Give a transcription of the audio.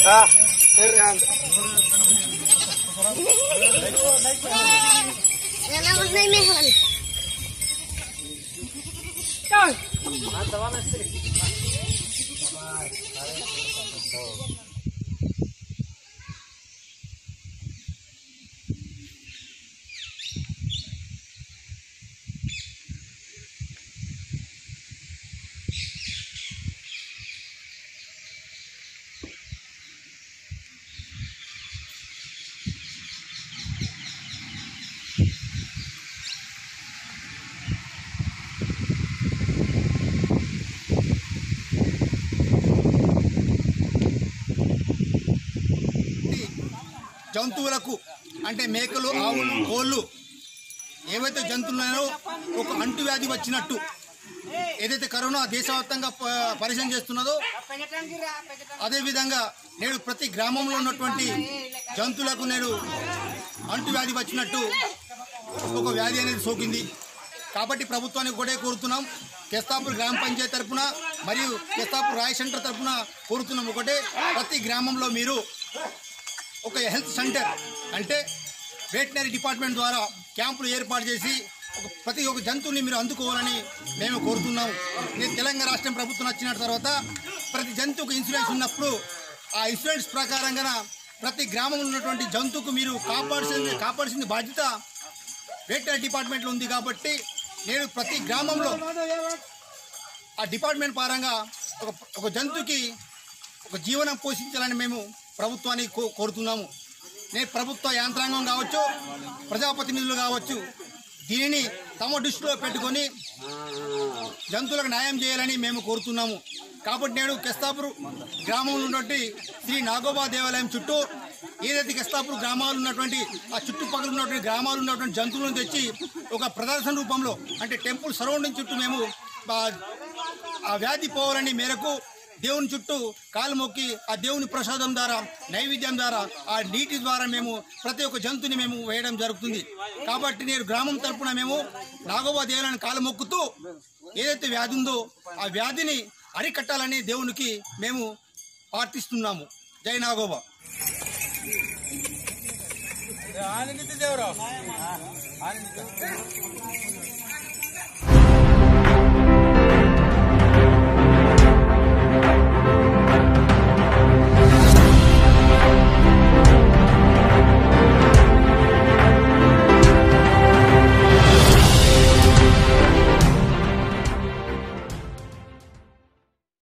Ganamos na mejor. జంతువులకు అంటే మేకలు ఆవులు కోళ్ళు ఏవైతే జంతువులు ఉన్నాయో ఒక అంటువ్యాధి వచ్చినట్టు ఏదైతే కరోనా దేశవ్యాప్తంగా ప- పరిచయం చేస్తున్నదో అదేవిధంగా నేడు ప్రతి గ్రామంలో ఉన్నటువంటి జంతువులకు నేడు అంటువ్యాధి వచ్చినట్టు ఒక వ్యాధి అనేది సోకింది కాబట్టి ప్రభుత్వానికి ఒకటే కోరుతున్నాం కెస్తాపూర్ గ్రామ పంచాయతీ తరపున మరియు కెస్తాపూర్ రాయ్ సెంటర్ తరపున కోరుతున్నాం ఒకటే ప్రతి గ్రామంలో మీరు ఒక హెల్త్ సెంటర్ అంటే వెటనరీ డిపార్ట్మెంట్ ద్వారా క్యాంపులు ఏర్పాటు చేసి ఒక ప్రతి ఒక్క జంతువుని మీరు అందుకోవాలని మేము కోరుతున్నాము నేను తెలంగాణ రాష్ట్రం ప్రభుత్వం వచ్చిన తర్వాత ప్రతి జంతువుకు ఇన్సూరెన్స్ ఉన్నప్పుడు ఆ ఇన్సూరెన్స్ ప్రకారంగా ప్రతి గ్రామంలో ఉన్నటువంటి జంతువుకు మీరు కాపాడాల్సింది కాపాడాల్సిన బాధ్యత వెటనరీ డిపార్ట్మెంట్లో ఉంది కాబట్టి నేను ప్రతి గ్రామంలో ఆ డిపార్ట్మెంట్ పరంగా ఒక ఒక జంతువుకి ఒక జీవనం పోషించాలని మేము ప్రభుత్వాన్ని కో కోరుతున్నాము నేను ప్రభుత్వ యాంత్రాంగం కావచ్చు ప్రజాప్రతినిధులు కావచ్చు దీనిని తమ దృష్టిలో పెట్టుకొని జంతువులకు న్యాయం చేయాలని మేము కోరుతున్నాము కాబట్టి నేను కెస్తాపూర్ గ్రామంలో ఉన్నటువంటి శ్రీ నాగోబా దేవాలయం చుట్టూ ఏదైతే కెస్తాపూర్ గ్రామాలు ఉన్నటువంటి ఆ చుట్టుపక్కల ఉన్నటువంటి గ్రామాలు ఉన్నటువంటి జంతువులను తెచ్చి ఒక ప్రదర్శన రూపంలో అంటే టెంపుల్ సరౌండింగ్ చుట్టూ మేము ఆ- ఆ వ్యాధి పోవాలని మేరకు దేవుని చుట్టూ కాలు మొక్కి ఆ దేవుని ప్రసాదం ద్వారా నైవేద్యం ద్వారా ఆ నీటి ద్వారా మేము ప్రతి ఒక్క జంతువుని మేము వేయడం జరుగుతుంది కాబట్టి నేను గ్రామం తరపున మేము నాగోబా దేవుని కాలు మొక్కుతూ ఏదైతే వ్యాధి ఉందో ఆ వ్యాధిని అరికట్టాలని దేవునికి మేము ప్రార్థిస్తున్నాము జై నాగోబా ఆనందిత దేవరావు ఆనందిత